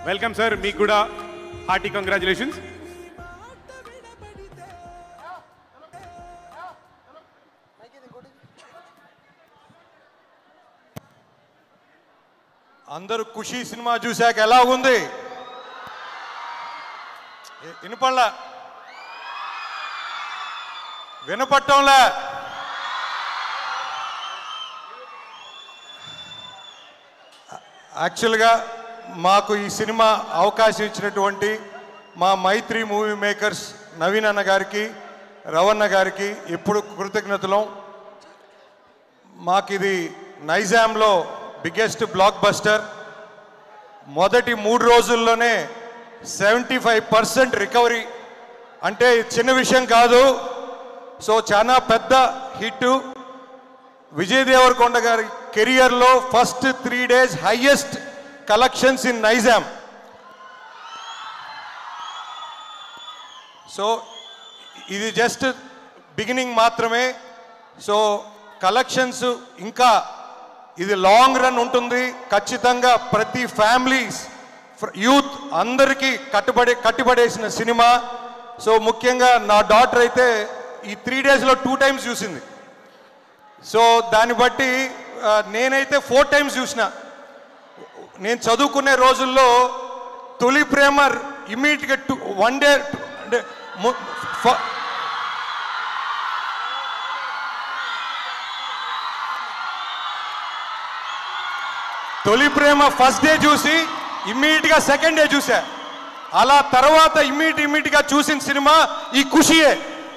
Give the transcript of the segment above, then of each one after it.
Welcome sir మీకు కూడా hearty congratulations అందరూ ఖుషి సినిమా చూశాక ఎలా ఉంది ఏ- వినపడలా వినపట్టంలే యాక్చువల్గా మాకు ఈ సినిమా అవకాశం ఇచ్చినటువంటి మా మైత్రి మూవీ మేకర్స్ నవీన్ అన్న గారికి రవణ గారికి ఎప్పుడు కృతజ్ఞతలు మాకు ఇది నైజాంలో బిగ్గెస్ట్ బ్లాక్ బస్టర్ మొదటి మూడు రోజుల్లోనే సెవెంటీ ఫైవ్ పర్సెంట్ రికవరీ అంటే చిన్న విషయం కాదు సో చాలా పెద్ద హిట్ విజయ్ దేవరకొండ గారి కెరియర్లో first three days highest collections in Nizam so ఇది జస్ట్ బిగినింగ్ మాత్రమే సో కలెక్షన్స్ ఇంకా ఇది లాంగ్ రన్ ఉంటుంది ఖచ్చితంగా ప్రతి ఫ్యామిలీస్ యూత్ అందరికీ కట్టుబడి కట్టుబడేసిన సినిమా సో ముఖ్యంగా నా డాటర్ అయితే ఈ త్రీ డేస్లో టూ టైమ్స్ చూసింది సో దాన్ని బట్టి ఆ, నేనైతే ఫోర్ టైమ్స్ చూసిన నేను చదువుకునే రోజుల్లో తొలి ప్రేమ ఇమీడియట్గా టూ వన్ డే అంటే ము- ఫ- తొలి ప్రేమ ఫస్ట్ డే చూసి ఇమ్మీడియట్ గా సెకండ్ డే చూసా అలా తర్వాత ఇమ్మీడియట్ ఇమ్మీడియట్ గా చూసిన సినిమా ఈ ఖుషియే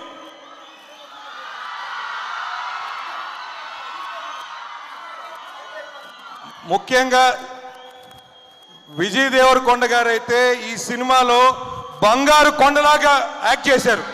ముఖ్యంగా విజయ్ దేవరకొండ గారు అయితే ఈ సినిమాలో బంగారు కొండలాగా యాక్ట్ చేశారు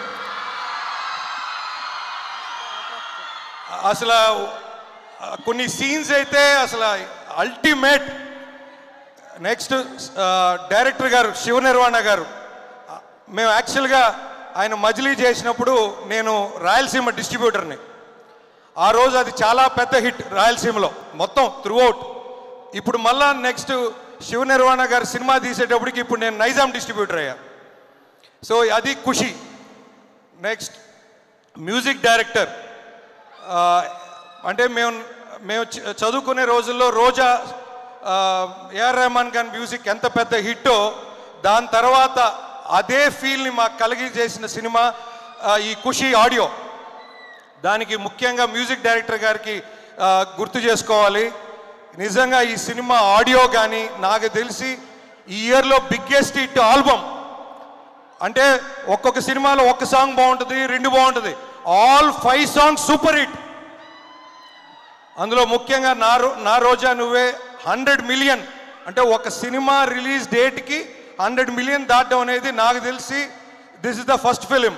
అసలు ఆ, కొన్ని సీన్స్ అయితే అసలు అల్టిమేట్ నెక్స్ట్ డైరెక్టర్ గారు శివ నిర్వాణ గారు ఆ, మేము యాక్చువల్గా ఆయన మజిలీ చేసినప్పుడు నేను రాయలసీమ డిస్ట్రిబ్యూటర్ని ఆ రోజు అది చాలా పెద్ద హిట్ రాయలసీమలో మొత్తం త్రూఅవుట్ ఇప్పుడు మళ్ళా నెక్స్ట్ శివ నిర్వాణ గారు సినిమా తీసేటప్పటికి ఇప్పుడు నేను నైజాం డిస్ట్రిబ్యూటర్ అయ్యా సో అది ఖుషి నెక్స్ట్ మ్యూజిక్ డైరెక్టర్ ఆ, అంటే మేము మేము చ- చదువుకునే రోజుల్లో రోజా ఆ, ఏఆర్ రెహమాన్ గారి మ్యూజిక్ ఎంత పెద్ద హిట్టో దాని తర్వాత అదే ఫీల్ని మాకు కలిగి చేసిన సినిమా ఆ, ఈ ఖుషి ఆడియో దానికి ముఖ్యంగా మ్యూజిక్ డైరెక్టర్ గారికి ఆ, గుర్తు చేసుకోవాలి నిజంగా ఈ సినిమా ఆడియో కానీ నాకు తెలిసి ఈ ఇయర్లో బిగ్గెస్ట్ హిట్ ఆల్బమ్ అంటే ఒక్కొక్క సినిమాలో ఒక్క సాంగ్ బాగుంటుంది రెండు బాగుంటుంది all five songs super hit అందులో ముఖ్యంగా నా రో నా రోజా నువ్వే హండ్రెడ్ మిలియన్ అంటే ఒక సినిమా రిలీజ్ డేట్కి హండ్రెడ్ మిలియన్ దాటడం అనేది నాకు తెలిసి this is the first film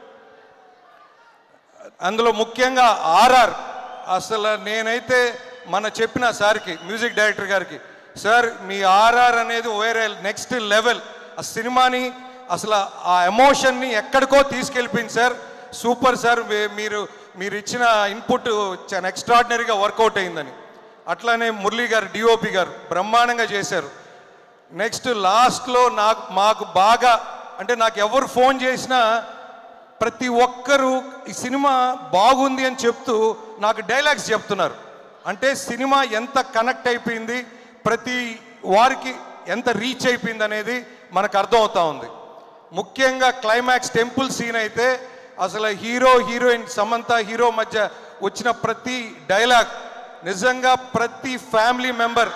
అందులో ముఖ్యంగా ఆర్ఆర్ అసలు నేనైతే మన చెప్పిన సార్కి మ్యూజిక్ డైరెక్టర్ గారికి సార్ మీ ఆర్ఆర్ అనేది వేరే నెక్స్ట్ లెవెల్ ఆ సినిమాని అసలు ఆ ఎమోషన్ని ఎక్కడికో తీసుకెళ్ళిపోయింది సార్ సూపర్ సార్ మీ- మీరు మీరు ఇచ్చిన ఇన్పుట్ చాలా ఎక్స్ట్రాడినరీగా వర్కౌట్ అయిందని అట్లానే మురళీ గారు డిఓపి గారు బ్రహ్మాండంగా చేశారు నెక్స్ట్ లాస్ట్లో నాకు మాకు బాగా అంటే నాకు ఎవరు ఫోన్ చేసినా ప్రతి ఒక్కరూ ఈ సినిమా బాగుంది అని చెప్తూ నాకు డైలాగ్స్ చెప్తున్నారు అంటే సినిమా ఎంత కనెక్ట్ అయిపోయింది ప్రతి వారికి ఎంత రీచ్ అయిపోయింది అనేది మనకు అర్థమవుతా ఉంది ముఖ్యంగా క్లైమాక్స్ టెంపుల్ సీన్ అయితే అసలు హీరో హీరోయిన్ సమంత హీరో మధ్య వచ్చిన ప్రతి డైలాగ్ నిజంగా ప్రతి ఫ్యామిలీ మెంబర్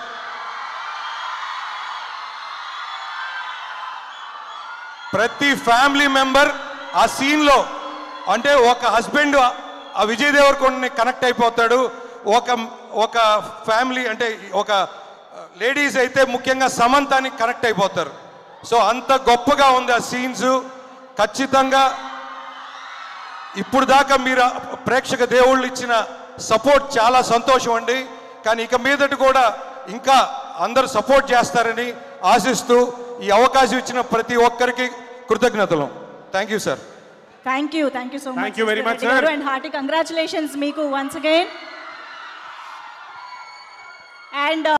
ప్రతి ఫ్యామిలీ మెంబర్ ఆ సీన్లో అంటే ఒక హస్బెండ్ ఆ విజయ్ దేవరకొండని కనెక్ట్ అయిపోతాడు ఒక ఒక ఫ్యామిలీ అంటే ఒక లేడీస్ అయితే ముఖ్యంగా సమంతాని కనెక్ట్ అయిపోతారు సో అంత గొప్పగా ఉంది ఆ సీన్స్ ఖచ్చితంగా ఇప్పుడు దాకా మీరు ఆ ప్రేక్షక దేవుళ్ళు ఇచ్చిన సపోర్ట్ చాలా సంతోషం అండి కానీ ఇక మీదట కూడా ఇంకా అందరూ సపోర్ట్ చేస్తారని ఆశిస్తూ ఈ అవకాశం ఇచ్చిన ప్రతి ఒక్కరికి కృతజ్ఞతలు thank you sir thank you thank you so much Thank you very much, sir. And hearty congratulations మీకు వన్స్ అగైన్ అండ్